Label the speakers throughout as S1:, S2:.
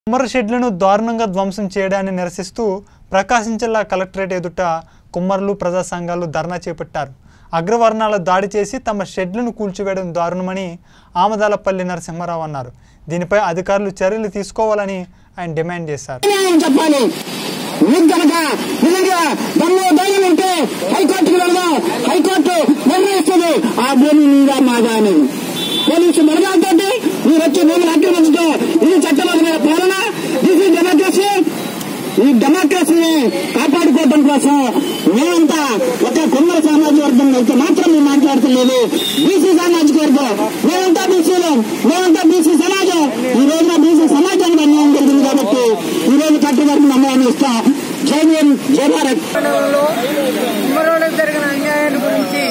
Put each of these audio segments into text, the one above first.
S1: కుమ్మర షెడ్లను దారుణంగా ధ్వంసం చేయడాన్ని నిరసిస్తూ ప్రకాశం జిల్లా కలెక్టరేట్ ఎదుట కుమ్మరులు ప్రజా సంఘాలు ధర్నా చేపట్టారు అగ్రవర్ణాల దాడి చేసి తమ షెడ్లను కూల్చివేయడం దారుణమని ఆమదాలపల్లి నరసింహారావు అన్నారు దీనిపై అధికారులు చర్యలు తీసుకోవాలని ఆయన డిమాండ్ చేశారు
S2: న్యాయం చెప్పాలి మీకు కనుక నిజంగా దమ్ము ధైర్యం ఉంటే హైకోర్టుకు వెళదాం హైకోర్టు నిర్ణయిస్తుంది ఆ భూమి మీద మాదా అని పోలీసు మరగాలతోటి మీరు వచ్చి భూమిని ఆక్రమించడం ఇది చట్టబద్ధమైన పాలన దిస్ ఇస్ డెమోక్రసీ ఈ డెమోక్రసీని కాపాడుకోవడం కోసం మేమంతా ఒక కుమ్మల సామాజిక వర్గం అయితే మాత్రం మేము మాట్లాడతలేదు బీసీ సామాజిక వర్గం మేమంతా బీసీలు మేమంతా బీసీ సమాజం ఈ రోజున బీసీ సమాజానికి అన్యాయం జరిగింది కాబట్టి ఈ రోజు కట్టుబడి నమ్మకాన్ని ఇస్తాం జై భీమ్ జై భారత్
S3: తెలంగాణలో కుమ్మరోళ్ళకి జరిగిన అన్యాయాన్ని గురించి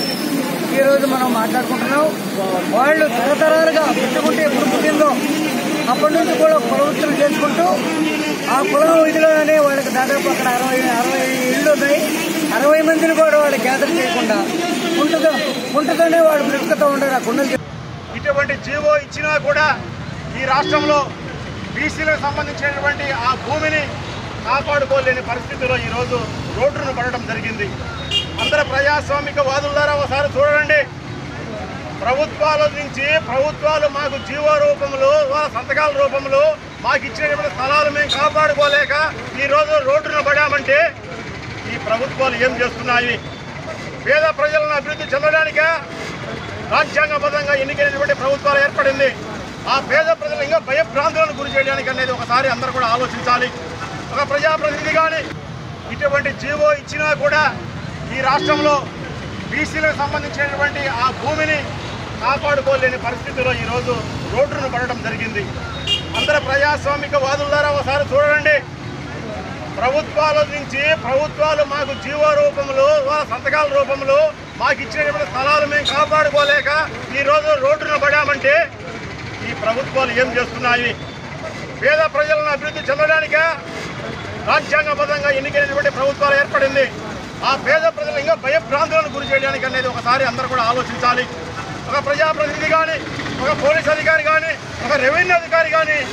S3: ఈ రోజు మనం మాట్లాడుకుంటున్నాం వాళ్ళు తరతరాలుగా పెట్టుకుంటే ఎప్పుడు పుట్టిందో అప్పటి నుంచి కూడా కులవృత్తులు చేసుకుంటూ ఆ కులం ఇదిలోనే వాళ్ళకి దాదాపు అక్కడ అరవై అరవై ఇళ్ళు ఉన్నాయి అరవై మందిని కూడా వాళ్ళు గ్యాదర్ చేయకుండా ఉంటుతో ఉంటుతోనే వాళ్ళు బ్రతుకుతూ ఉండరు ఆ కుండలు
S4: ఇటువంటి జీవో ఇచ్చినా కూడా ఈ రాష్ట్రంలో బీసీలకు సంబంధించినటువంటి ఆ భూమిని కాపాడుకోలేని పరిస్థితిలో ఈరోజు రోడ్డును పడడం జరిగింది అందరు ప్రజాస్వామిక వాదులారా ఒకసారి చూడండి ప్రభుత్వాల నుంచి ప్రభుత్వాలు మాకు జీవో రూపంలో వాళ్ళ సంతకాల రూపంలో మాకు ఇచ్చినటువంటి స్థలాలు మేము కాపాడుకోలేక ఈరోజు రోడ్డును పడామంటే ఈ ప్రభుత్వాలు ఏం చేస్తున్నాయి పేద ప్రజలను అభివృద్ధి చెందడానికా రాజ్యాంగబద్ధంగా ఎన్నికైనటువంటి ప్రభుత్వాలు ఏర్పడింది ఆ పేద ప్రజలు ఇంకా భయభ్రాంతులను గురి చేయడానికి అనేది ఒకసారి అందరూ కూడా ఆలోచించాలి ఒక ప్రజాప్రతినిధి కానీ ఇటువంటి జీవో ఇచ్చినా కూడా ఈ రాష్ట్రంలో బీసీలకు సంబంధించినటువంటి ఆ భూమిని కాపాడుకోలేని పరిస్థితిలో ఈరోజు రోడ్డును పడడం జరిగింది అందరు ప్రజాస్వామిక వాదులారా ఒకసారి చూడండి ప్రభుత్వాల నుంచి ప్రభుత్వాలు మాకు జీవో రూపంలో వాళ్ళ సంతకాల రూపంలో మాకు ఇచ్చినటువంటి స్థలాలు మేము కాపాడుకోలేక ఈరోజు రోడ్డున పడామంటే ఈ ప్రభుత్వాలు ఏం చేస్తున్నాయి పేద ప్రజలను అభివృద్ధి చెందడానికా రాజ్యాంగబద్ధంగా ఎన్నికైనటువంటి ప్రభుత్వాలు ఏర్పడింది ఆ పేద ప్రజలు ఇంకా భయభ్రాంతులను గురి చేయడానికి అనేది ఒకసారి అందరూ కూడా ఆలోచించాలి ఒక ప్రజాప్రతినిధి కానీ ఒక పోలీస్ అధికారి కానీ ఒక రెవెన్యూ అధికారి కానీ